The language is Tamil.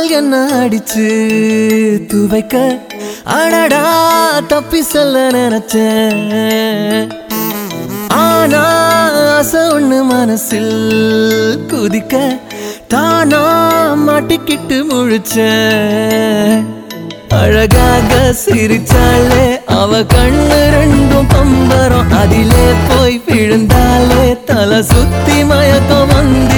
என்ன அடிச்சு துவைக்க அடடா தப்பி சொல்ல நினைச்சேன் ஆனா ஆசை ஒண்ணு மனசில் குதிக்க தானா மாட்டிக்கிட்டு முழிச்சேன் அழகாக சிரிச்சாலே அவ கண்ணு ரெண்டும் பம்பரம் அதிலே போய் விழுந்தாலே தலை சுத்தி மயக்கம் வந்து